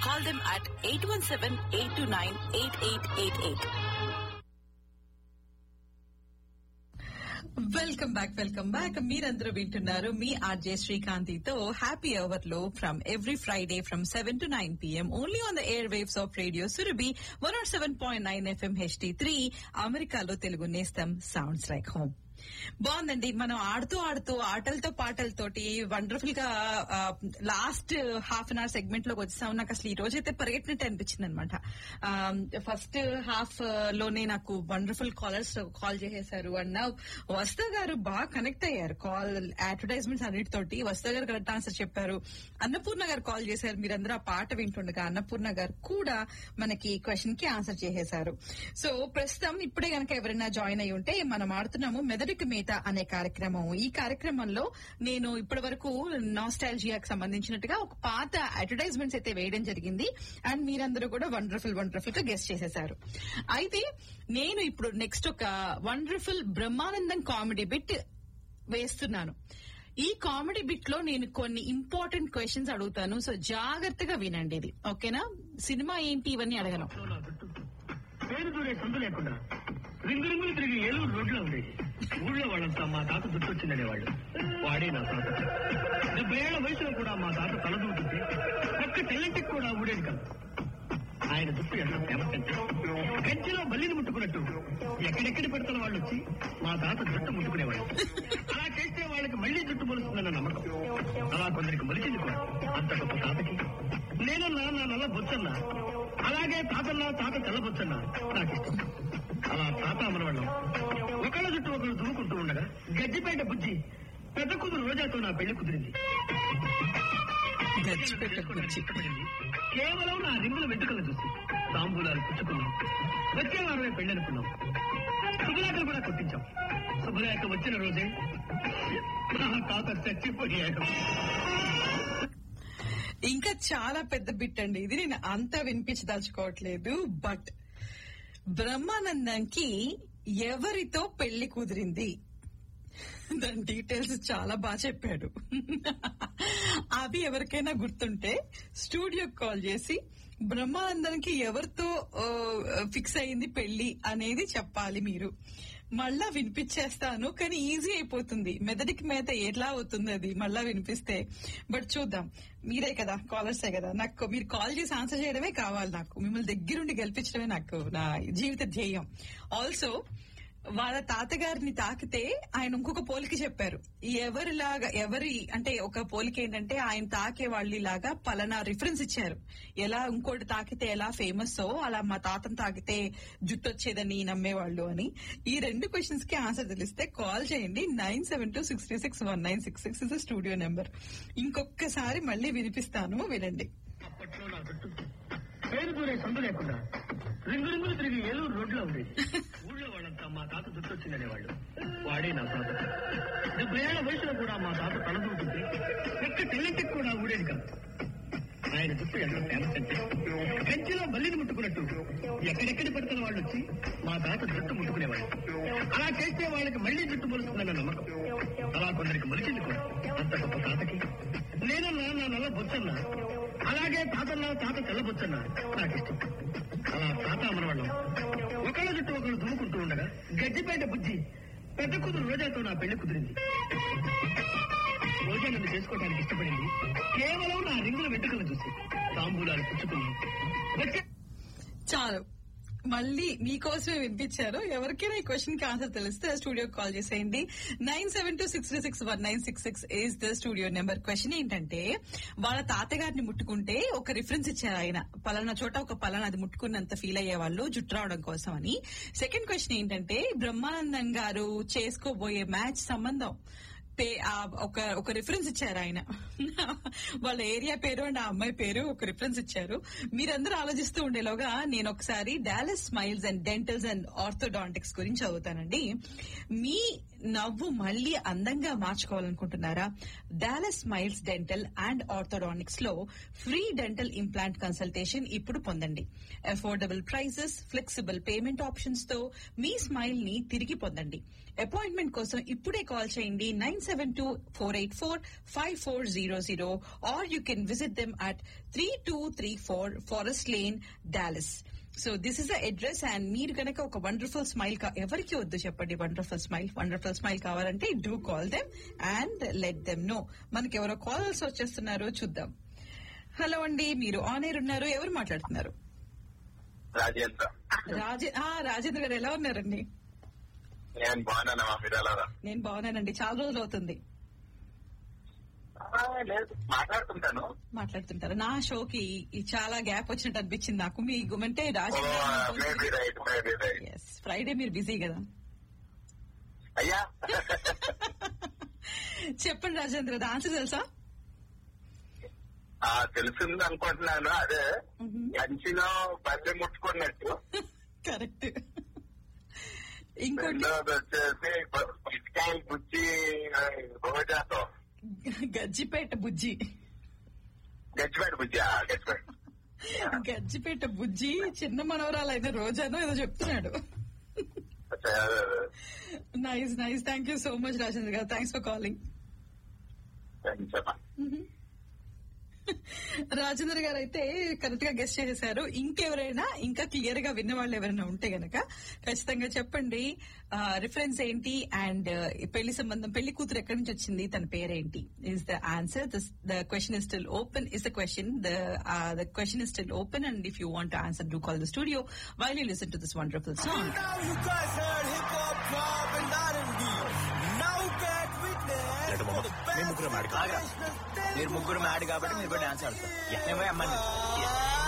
Call them at 817-829-8888. Welcome back welcome back మీరందరూ వింటున్నారు మీ ఆర్జే శ్రీకాంతితో హ్యాపీ అవర్ లో from every Friday from seven to nine PM only on the air waves of radio Surabhi one not seven point nine FM HD three అమెరికాలో తెలుగు నేస్తం sounds like home బాగుందండి మనం ఆడుతూ ఆడుతూ ఆటలతో పాటలతోటి వండర్ఫుల్ గా last half an hour segment లోకి వచ్చాం నాకు అసలు ఈ రోజైతే పరిగెట్టినట్టు అనిపించింది అనమాట ఫస్ట్ హాఫ్ లోనే నాకు వండర్ఫుల్ కాలర్స్ కాల్ చేసేశారు అన్న వస్తా గారు బాగా కనెక్ట్ అయ్యారు కాల్ అడ్వర్టైజ్మెంట్స్ అన్నిటితోటి వస్తా గారు కరెక్ట్ ఆన్సర్ చెప్పారు అన్నపూర్ణ గారు కాల్ చేశారు మీరందరూ ఆ పాట వింటుండగా అన్నపూర్ణ గారు కూడా మనకి క్వశ్చన్ కి ఆన్సర్ చేసేశారు సో ప్రస్తుతం ఇప్పుడే గనక ఎవరైనా జాయిన్ అయి ఉంటే మనం ఆడుతున్నాము మెదడుకి మేత అనే కార్యక్రమం ఈ కార్యక్రమంలో నేను ఇప్పటి వరకు నాస్టాలజియాకి సంబంధించినట్టుగా ఒక పాత అడ్వర్టైజ్మెంట్స్ అయితే వేయడం జరిగింది అండ్ మీరందరూ కూడా వండర్ఫుల్ వండర్ఫుల్ గా గెస్ట్ చేసేశారు అయితే నేను ఇప్పుడు నెక్స్ట్ ఒక వండర్ఫుల్ బ్రహ్మానందం కామెడీ బిట్ వేస్తున్నాను ఈ కామెడీ బిట్ లో నేను కొన్ని ఇంపార్టెంట్ క్వశ్చన్స్ అడుగుతాను సో జాగ్రత్తగా వినండి ఇది ఓకేనా సినిమా ఏంటి ఇవన్నీ అడగను నా చుట్టూ పేరు దూరే సందు లేకుండా రింగు రింగులు తిరిగి ఏలూరు రోడ్లో ఉండేది ఊళ్ళో వాళ్ళంతా మా తాత జుట్టు వచ్చిందనేవాళ్ళు వాడే నా తాత డెబ్బై ఏళ్ల వయసులో కూడా మా తాత తలదూకుంటే ఒక్క తెల్లంటికి కూడా ఊడేది కాదు ఆయన జుట్టు ఎంత ఫేమస్ అంటే గంజిలో బల్లిని ముట్టుకున్నట్టు ఎక్కడెక్కడి పెడతారు వాళ్ళు వచ్చి మా తాత జుట్టు ముట్టుకునేవాళ్ళు అలా చేస్తే వాళ్ళకి మళ్ళీ జుట్టు మొలుస్తుందన్న నమ్మకం అలా కొందరికి మొలిచింది కూడా అంత గొప్ప తాతకి నేనన్నా నా నల్ల బొచ్చన్నా అలాగే తాతన్నా తాత తెల్ల బొచ్చన్నా నాకు ఇష్టం అలా తాత మనవాళ్ళం ఒకళ్ళ చుట్టూ ఒకళ్ళు దువ్వుకుంటూ ఉండగా గడ్డిపేట బుజ్జి పెద్ద కూతురు రోజాతో నా పెళ్లి కుదిరింది గచ్చిపెట్ట బుజ్జి. ఇష్టపడింది కేవలం నా రింగుల వెంట్రుకలు చూసి తాంబూలాలు పుచ్చుకున్నాం వచ్చే వారమే పెళ్లి అనుకున్నాం శుభలేఖలు కూడా కొట్టించాం శుభలేఖ వచ్చిన రోజే నా తాత చచ్చిపోయాడు ఇంకా చాలా పెద్ద బిట్ అండి ఇది నేను అంతా వినిపించదలుచుకోవట్లేదు బట్ బ్రహ్మానందంకి ఎవరితో పెళ్లి కుదిరింది దాని డీటెయిల్స్ చాలా బాగా చెప్పాడు అవి ఎవరికైనా గుర్తుంటే స్టూడియోకి కాల్ చేసి బ్రహ్మానందానికి ఎవరితో ఫిక్స్ అయింది పెళ్లి అనేది చెప్పాలి మీరు మళ్ళా వినిపించేస్తాను కానీ ఈజీ అయిపోతుంది మెదడికి మేత ఎట్లా అవుతుంది అది మళ్ళా వినిపిస్తే బట్ చూద్దాం మీరే కదా కాలర్సే కదా నాకు మీరు కాల్ చేసి ఆన్సర్ చేయడమే కావాలి నాకు మిమ్మల్ని దగ్గరుండి గెలిపించడమే నాకు నా జీవిత ధ్యేయం ఆల్సో వాళ్ళ తాతగారిని తాకితే ఆయన ఇంకొక పోలిక చెప్పారు ఎవరిలాగా ఎవరి అంటే ఒక పోలిక ఏంటంటే ఆయన తాకే వాళ్ళలాగా పలానా రిఫరెన్స్ ఇచ్చారు ఎలా ఇంకోటి తాకితే ఎలా ఫేమస్ అలా మా తాతను తాకితే జుట్టు వచ్చేదని నమ్మేవాళ్ళు అని ఈ రెండు క్వశ్చన్స్ కి ఆన్సర్ తెలిస్తే కాల్ చేయండి nine seven two six three six one nine six six is studio number ఇంకొకసారి మళ్ళీ వినిపిస్తాను వినండి అప్పట్లో నా చుట్టూ పేరు దూరే సందు లేకుండా రింగు రింగులు తిరిగి ఏలూరు రోడ్లో ఉండేది ఊళ్ళో వాళ్ళంతా మా తాత జుట్టు వచ్చిందనేవాళ్ళు వాడే నా తాత డెబ్బై ఏళ్ల వయసులో కూడా మా తాత తలదూకుంటే ఒక్క తెల్లంటికి కూడా ఊడేది కాదు ఆయన జుట్టు ఎంత ఫేమస్ అంటే గంజిలో బల్లిని ముట్టుకున్నట్టు ఎక్కడెక్కడి పెడతారు వాళ్ళు వచ్చి మా తాత జుట్టు ముట్టుకునేవాళ్ళు అలా చేస్తే వాళ్ళకి మళ్ళీ జుట్టు మొలుస్తుందన్న నమ్మకం అలా కొందరికి మొలిచింది కూడా అంత గొప్ప తాతకి నేనన్నా నా నల్ల బొచ్చన్నా అలాగే తాతన్నా తాత తెల్ల బొచ్చన్నా నాకు ఇష్టం అలా తాత మనవాళ్ళం ఒకళ్ళ చుట్టూ ఒకళ్ళు దుమ్ముకుంటూ ఉండగా గడ్డిపేట బుజ్జి పెద్ద కూతురు రోజాతో నా పెళ్లి కుదిరింది రోజా నన్ను చేసుకోవడానికి ఇష్టపడింది కేవలం నా రింగుల వెంట్రుకలు చూసి తాంబూలాలు పుచ్చుకుని వచ్చే చాలు మళ్ళీ మీకోసమే వినిపించారు ఎవరికైనా ఈ క్వశ్చన్ కి ఆన్సర్ తెలిస్తే స్టూడియో కాల్ చేసేయండి nine seven two six six one nine six six is the studio number question ఏంటంటే వాళ్ళ తాతగారిని ముట్టుకుంటే ఒక రిఫరెన్స్ ఇచ్చారు ఆయన పలానా చోట ఒక పలానా అది ముట్టుకున్నంత ఫీల్ అయ్యే వాళ్ళు జుట్టు రావడం కోసం అని సెకండ్ క్వశ్చన్ ఏంటంటే బ్రహ్మానందం గారు చేసుకోబోయే మ్యాచ్ సంబంధం పే ఆ ఒక ఒక రిఫరెన్స్ ఇచ్చారు ఆయన వాళ్ళ ఏరియా పేరు అండ్ ఆ అమ్మాయి పేరు ఒక రిఫరెన్స్ ఇచ్చారు మీరందరూ ఆలోచిస్తూ ఉండేలోగా నేను ఒకసారి Dallas smiles and dentals and orthodontics గురించి చదువుతానండి మీ నవ్వు మళ్ళీ అందంగా మార్చుకోవాలనుకుంటున్నారా Dallas smiles dental and orthodontics లో ఫ్రీ డెంటల్ ఇంప్లాంట్ కన్సల్టేషన్ ఇప్పుడు పొందండి affordable prices flexible payment options తో మీ స్మైల్ ని తిరిగి పొందండి అపాయింట్మెంట్ కోసం ఇప్పుడే కాల్ చేయండి nine seven two four eight four five four zero zero or you can visit them at three two three four forest lane Dallas so this is the address and మీరు కనుక ఒక wonderful smile ఎవరికి వద్దు చెప్పండి wonderful smile wonderful smile కావాలంటే do call them and let them know మనకి ఎవరో calls వచ్చేస్తున్నారో చూద్దాం హలో అండి మీరు ఆన్ ఎయిర్ ఉన్నారు ఎవరు మాట్లాడుతున్నారు రాజేంద్ర రాజే ఆ, రాజేంద్ర గారు ఎలా ఉన్నారండి నేను బాగున్నానమ్మా మీరు ఎలా నేను బాగున్నానండి చాలా రోజులు అవుతుంది లేదు మాట్లాడుతుంటాను మాట్లాడుతుంటారు నా షోకి ఈ చాలా గ్యాప్ వచ్చినట్టు అనిపించింది నాకు మీ గుమంటే ఓ Rajendra maybe right maybe right yes Friday మీరు బిజీ కదా అయ్యా చెప్పండి రాజేంద్ర ఆన్సర్ తెలుసా ఆ తెలిసింది అనుకుంటున్నాను అదే కంచిలో బల్లె ముట్టుకున్నట్టు కరెక్ట్ ఇంకోటి రెండోది వచ్చేసి పిచ్చికాయలు బుచ్చి రోజాతో గజ్జిపేట బుజ్జి గచ్చిపేట బుజ్జి ఆ, గచ్చిపేట గజ్జిపేట బుజ్జి చిన్న మనవరాలైన రోజానో ఏదో చెప్తున్నాడు అచ్చా, అదే, అదే. Nice nice thank you so much Rajendra garu thanks for calling thanks అమ్మా. రాజేంద్ర గారు అయితే కరెక్ట్ గా గెస్ట్ చేశారు ఇంకెవరైనా ఇంకా క్లియర్ గా విన్న వాళ్ళు ఎవరైనా ఉంటే గనక ఖచ్చితంగా చెప్పండి రిఫరెన్స్ ఏంటి అండ్ పెళ్లి సంబంధం పెళ్లి కూతురు ఎక్కడి నుంచి వచ్చింది తన పేరేంటి is the answer the question is still open is the question the question is still open and if you want answer do call the studio while you listen to this wonderful song Now you guys heard hip hop, pop, and R&B. Now get witness లేదు for మామ. the మేము ముగ్గురం best ఆడు కాగా. international మీరు ముగ్గురు mad కాబట్టి మీరు కూడా డాన్స్ ఆడతారు మేము అమ్మాయి dance.